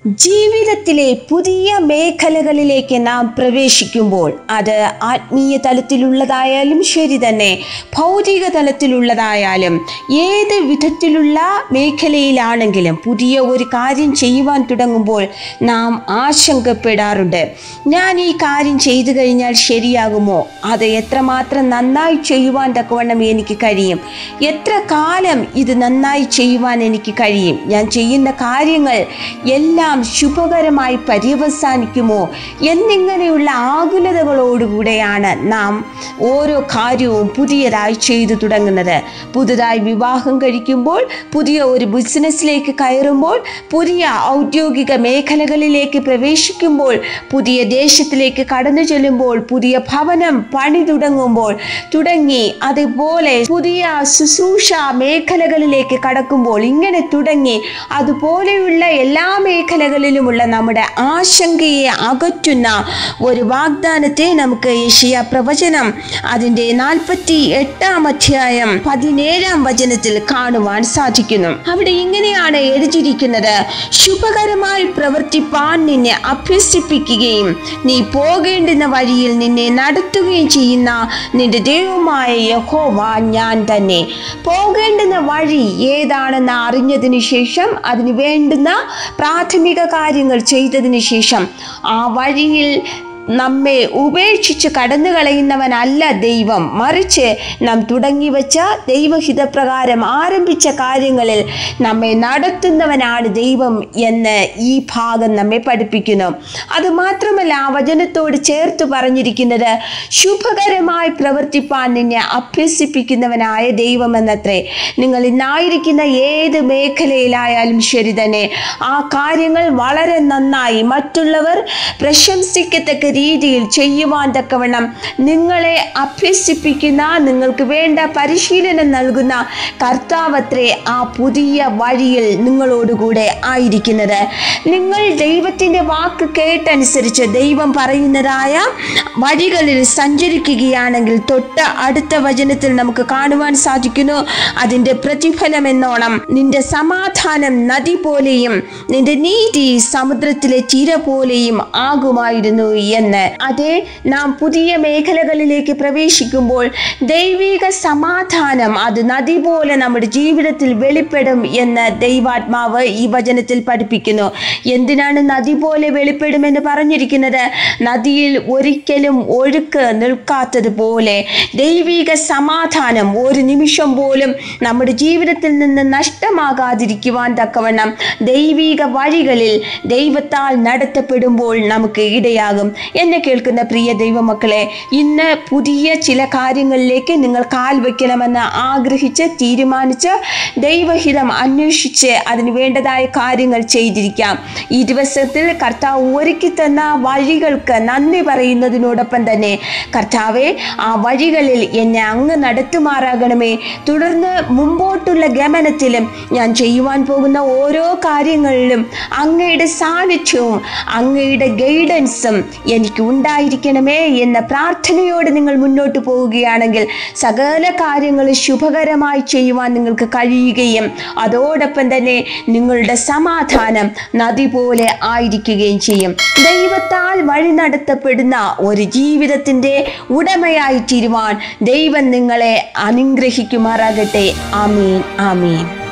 ജീവിതത്തിലെ പുതിയ മേഖലകളിലേക്ക് നാം പ്രവേശിക്കുമ്പോൾ അത് ആത്മീയ തലത്തിലുള്ളതായാലും ശരി തന്നെ ഭൗതിക തലത്തിലുള്ളതായാലും ഏത് വിധത്തിലുള്ള മേഖലയിലാണെങ്കിലും പുതിയ ഒരു കാര്യം ചെയ്യുവാൻ തുടങ്ങുമ്പോൾ നാം ആശങ്കപ്പെടാറുണ്ട് ഞാൻ ഈ കാര്യം ചെയ്തു കഴിഞ്ഞാൽ ശരിയാകുമോ അത് എത്രമാത്രം നന്നായി ചെയ്യുവാൻ തക്കവണ്ണം എനിക്ക് കഴിയും എത്ര കാലം ഇത് നന്നായി ചെയ്യുവാൻ എനിക്ക് കഴിയും ഞാൻ ചെയ്യുന്ന കാര്യങ്ങൾ എല്ലാം ശുഭകരമായി പര്യവസാനിക്കുമോ എന്നിങ്ങനെയുള്ള ആകുലതകളോടുകൂടെയാണ് നാം ഓരോ കാര്യവും പുതിയതായി ചെയ്തു തുടങ്ങുന്നത് പുതുതായി വിവാഹം കഴിക്കുമ്പോൾ പുതിയ ഒരു ബിസിനസ്സിലേക്ക് കയറുമ്പോൾ പുതിയ ഔദ്യോഗിക മേഖലകളിലേക്ക് പ്രവേശിക്കുമ്പോൾ പുതിയ ദേശത്തിലേക്ക് കടന്നു ചെല്ലുമ്പോൾ പുതിയ ഭവനം പണി തുടങ്ങുമ്പോൾ തുടങ്ങി അതുപോലെ പുതിയ ശുശ്രൂഷ മേഖലകളിലേക്ക് കടക്കുമ്പോൾ ഇങ്ങനെ തുടങ്ങി അതുപോലെയുള്ള എല്ലാ മേഖലകളിലുമുള്ള നമ്മുടെ ആശങ്കയെ അകറ്റുന്ന ഒരു വാഗ്ദാനത്തെ നമുക്ക് യേശയ പ്രവചനം അതിൻ്റെ നാൽപ്പത്തി എട്ടാം അധ്യായം പതിനേഴാം വചനത്തിൽ കാണുവാൻ സാധിക്കുന്നു അവിടെ ഇങ്ങനെയാണ് എഴുതിയിരിക്കുന്നത് ശുഭകരമായി പ്രവർത്തിപ്പാൻ നിന്നെ അഭ്യസിപ്പിക്കുകയും നീ പോകേണ്ടുന്ന വഴിയിൽ നിന്നെ നടത്തുകയും ചെയ്യുന്ന നിന്റെ ദൈവമായ യഹോവ ഞാൻ തന്നെ പോകേണ്ടുന്ന വഴി ഏതാണെന്ന് അറിഞ്ഞതിന് ശേഷം അതിന് വേണ്ടുന്ന പ്രാഥമിക കാര്യങ്ങൾ ചെയ്തതിന് ശേഷം ആ വഴിയിൽ നമ്മെ ഉപേക്ഷിച്ച് കടന്നു കളയുന്നവനല്ല ദൈവം മറിച്ച് നാം തുടങ്ങി വെച്ച ദൈവഹിതപ്രകാരം ആരംഭിച്ച കാര്യങ്ങളിൽ നമ്മെ നടത്തുന്നവനാണ് ദൈവം എന്ന് ഈ ഭാഗം നമ്മെ പഠിപ്പിക്കുന്നു അതുമാത്രമല്ല ആ വചനത്തോട് ചേർത്ത് പറഞ്ഞിരിക്കുന്നത് ശുഭകരമായി പ്രവർത്തിപ്പാൻ നിന്നെ അഭ്യസിപ്പിക്കുന്നവനായ ദൈവം എന്നത്രേ നിങ്ങൾ ഇന്നായിരിക്കുന്ന ഏത് മേഖലയിലായാലും ശരി തന്നെ ആ കാര്യങ്ങൾ വളരെ നന്നായി മറ്റുള്ളവർ പ്രശംസിക്കത്തക്ക രീതിയിൽ ചെയ്യുവാൻ തക്കവണ്ണം നിങ്ങളെ അഭ്യസിപ്പിക്കുന്ന നിങ്ങൾക്ക് വേണ്ട പരിശീലനം നൽകുന്ന കർത്താവത്രേ ആ പുതിയ വഴിയിൽ നിങ്ങളോടുകൂടെ ആയിരിക്കുന്നത് നിങ്ങൾ ദൈവത്തിൻ്റെ വാക്ക് കേട്ടനുസരിച്ച് ദൈവം പറയുന്നതായ വഴികളിൽ സഞ്ചരിക്കുകയാണെങ്കിൽ തൊട്ട് അടുത്ത വചനത്തിൽ നമുക്ക് കാണുവാൻ സാധിക്കുന്നു അതിൻ്റെ പ്രതിഫലം എന്നോണം നിന്റെ സമാധാനം നദി പോലെയും നിന്റെ നീതി സമുദ്രത്തിലെ ചിര പോലെയും ആകുമായിരുന്നു എന്ന് അതെ നാം പുതിയ മേഖലകളിലേക്ക് പ്രവേശിക്കുമ്പോൾ ദൈവിക സമാധാനം അത് നദി പോലെ നമ്മുടെ ജീവിതത്തിൽ വെളിപ്പെടും എന്ന് ദൈവാത്മാവ് ഈ വചനത്തിൽ പഠിപ്പിക്കുന്നു എന്തിനാണ് നദി പോലെ വെളിപ്പെടുമെന്ന് പറഞ്ഞിരിക്കുന്നത് നദിയിൽ ഒരിക്കലും ഒഴുക്ക് നിൽക്കാത്തതുപോലെ ദൈവിക സമാധാനം ഒരു നിമിഷം പോലും നമ്മുടെ ജീവിതത്തിൽ നിന്ന് നഷ്ടമാകാതിരിക്കുവാൻ തക്കവണ്ണം ദൈവിക വഴികളിൽ ദൈവത്താൽ നടത്തപ്പെടുമ്പോൾ നമുക്ക് ഇടയാകും എന്നെ കേൾക്കുന്ന പ്രിയ ദൈവമക്കളെ ഇന്ന് പുതിയ ചില കാര്യങ്ങളിലേക്ക് നിങ്ങൾ കാൽ വയ്ക്കണമെന്ന് ആഗ്രഹിച്ച് തീരുമാനിച്ച് ദൈവഹിതം അന്വേഷിച്ച് അതിന് വേണ്ടതായ കാര്യങ്ങൾ ചെയ്തിരിക്കാം ഈ ദിവസത്തിൽ കർത്താവ് ഒരുക്കി തന്ന വഴികൾക്ക് നന്ദി പറയുന്നതിനോടൊപ്പം തന്നെ കർത്താവെ ആ വഴികളിൽ എന്നെ അങ്ങ് നടത്തുമാറാകണമേ തുടർന്ന് മുമ്പോട്ടുള്ള ഗമനത്തിലും ഞാൻ ചെയ്യുവാൻ പോകുന്ന ഓരോ കാര്യങ്ങളിലും അങ്ങയുടെ സാന്നിധ്യവും അങ്ങയുടെ ഗൈഡൻസും എനിക്ക് ഉണ്ടായിരിക്കണമേ എന്ന പ്രാർത്ഥനയോടെ നിങ്ങൾ മുന്നോട്ട് പോവുകയാണെങ്കിൽ സകല കാര്യങ്ങളും ശുഭകരമായി ചെയ്യുവാൻ നിങ്ങൾക്ക് കഴിയുകയും അതോടൊപ്പം തന്നെ നിങ്ങളുടെ സമാധാനം നദി പോലെ ആയിരിക്കുകയും ചെയ്യും ദൈവത്താൽ വഴി നടത്തപ്പെടുന്ന ഒരു ജീവിതത്തിൻ്റെ ഉടമയായി തീരുവാൻ ദൈവം നിങ്ങളെ അനുഗ്രഹിക്കുമാറാകട്ടെ ആമീൻ ആമീൻ